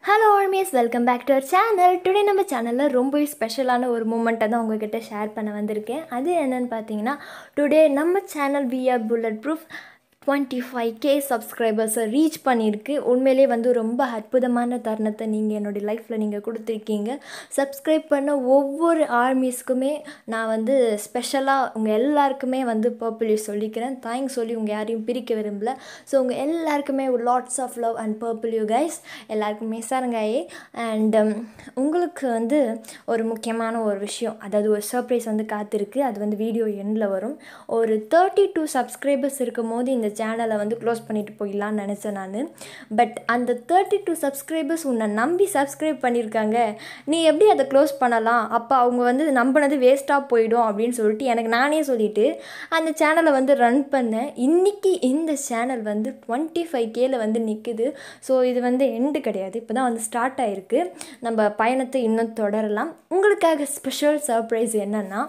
Hello ARMYs welcome back to our channel today நம்ம சேனலில் ரொம்பவே ஸ்பெஷலான ஒரு மூமெண்ட்டை தான் உங்ககிட்ட ஷேர் பண்ண வந்திருக்கேன் அது என்னன்னு பார்த்தீங்கன்னா டுடே நம்ம channel we are bulletproof twenty five K சப்ஸ்கிரைபர்ஸை ரீச் பண்ணியிருக்கு உண்மையிலே வந்து ரொம்ப அற்புதமான தருணத்தை நீங்கள் என்னுடைய லைஃப்பில் நீங்கள் கொடுத்துருக்கீங்க சப்ஸ்கிரைப் பண்ண ஒவ்வொரு ஆர்மிஸ்க்குமே நான் வந்து ஸ்பெஷலாக உங்கள் எல்லாருக்குமே வந்து பர்பிள் சொல்லிக்கிறேன் தேங்க்ஸ் சொல்லி உங்கள் யாரையும் பிரிக்க விரும்பல ஸோ உங்கள் எல்லாருக்குமே lots of love and purple you guys எல்லாருக்குமே சரங்காயே அண்ட் உங்களுக்கு வந்து ஒரு முக்கியமான ஒரு விஷயம் அதாவது ஒரு சர்ப்ரைஸ் வந்து காத்திருக்கு அது வந்து வீடியோ எண்டில் வரும் ஒரு தேர்ட்டி டூ சப்ஸ்கிரைபர்ஸ் இருக்கும் போது இந்த சேனலை வந்து க்ளோஸ் பண்ணிட்டு போயிடலான்னு நினச்சேன் நான் பட் அந்த தேர்ட்டி டூ சப்ஸ்கிரைபர்ஸ் உன்னை நம்பி சப்ஸ்கிரைப் பண்ணியிருக்காங்க நீ எப்படி அதை க்ளோஸ் பண்ணலாம் அப்போ அவங்க வந்து நம்பினது வேஸ்ட்டாக போயிடும் அப்படின்னு சொல்லிட்டு எனக்கு நானே சொல்லிவிட்டு அந்த சேனலை வந்து ரன் பண்ணேன் இன்றைக்கி இந்த சேனல் வந்து டுவெண்ட்டி ஃபைவ் கேல வந்து நிற்குது ஸோ இது வந்து எண்டு கிடையாது இப்போ தான் வந்து ஸ்டார்ட் ஆகிருக்கு நம்ம பயணத்தை இன்னும் தொடரலாம் உங்களுக்காக ஸ்பெஷல் சர்ப்ரைஸ் என்னென்னா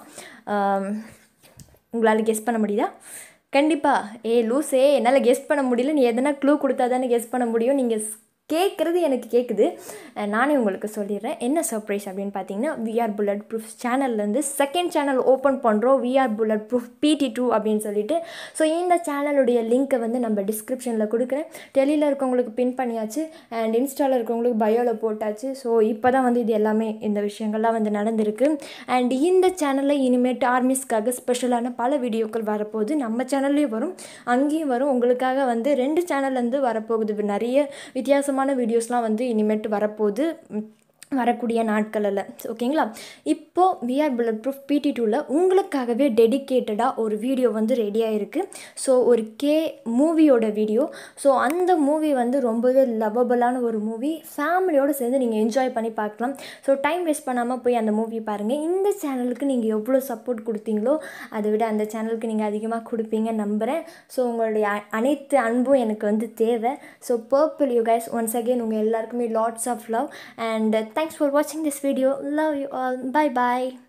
உங்களால் கெஸ் பண்ண முடியுதா கண்டிப்பாக ஏ லூஸே என்னால் கெஸ் பண்ண முடியல நீ எதனா க்ளூ கொடுத்தா தானே கெஸ் பண்ண முடியும் நீங்கள் கேட்குறது எனக்கு கேட்குது நானே உங்களுக்கு சொல்லிடுறேன் என்ன சர்ப்ரைஸ் அப்படின்னு பார்த்தீங்கன்னா விஆர் புல்லட் ப்ரூஃப் சேனல்லேருந்து செகண்ட் சேனல் ஓப்பன் பண்ணுறோம் we are bulletproof PD two அப்படின்னு சொல்லிட்டு ஸோ இந்த சேனலுடைய லிங்க்கை வந்து நம்ம டிஸ்கிரிப்ஷனில் கொடுக்குறேன் டெலியில் இருக்கவங்களுக்கு பின் பண்ணியாச்சு அண்ட் இன்ஸ்டாவில் இருக்கவங்களுக்கு பயோவில் போட்டாச்சு ஸோ இப்போ தான் வந்து இது எல்லாமே இந்த விஷயங்கள்லாம் வந்து நடந்திருக்கு அண்ட் இந்த சேனலில் இனிமேட்டு ஆர்மிஸ்க்காக ஸ்பெஷலான பல வீடியோக்கள் வரப்போகுது நம்ம சேனல்லையும் வரும் அங்கேயும் வரும் உங்களுக்காக வந்து ரெண்டு சேனல்லேருந்து வரப்போகுது நிறைய வித்தியாசமாக வித்தியாசமான வீடியோஸ்லாம் வந்து இனிமேட்டு வரப்போகுது வரக்கூடிய நாட்களில் ஓகேங்களா இப்போது விஆர் புல்லட் ப்ரூஃப் பிடி டூவில் உங்களுக்காகவே டெடிக்கேட்டடாக ஒரு வீடியோ வந்து ரெடியாக இருக்குது ஸோ ஒரு கே மூவியோட வீடியோ ஸோ அந்த மூவி வந்து ரொம்பவே லவபலான ஒரு மூவி ஃபேமிலியோடு சேர்ந்து நீங்கள் என்ஜாய் பண்ணி பார்க்கலாம் ஸோ டைம் வேஸ்ட் பண்ணாமல் போய் அந்த மூவி பாருங்கள் இந்த சேனலுக்கு நீங்கள் எவ்வளோ சப்போர்ட் கொடுத்தீங்களோ அதை விட அந்த சேனலுக்கு நீங்கள் அதிகமாக கொடுப்பீங்க நம்புகிறேன் ஸோ உங்களுடைய அனைத்து அன்பும் எனக்கு வந்து தேவை so purple you guys once again உங்கள் எல்லாருக்குமே lots of love and Thanks for watching this video. Love you all. Bye bye.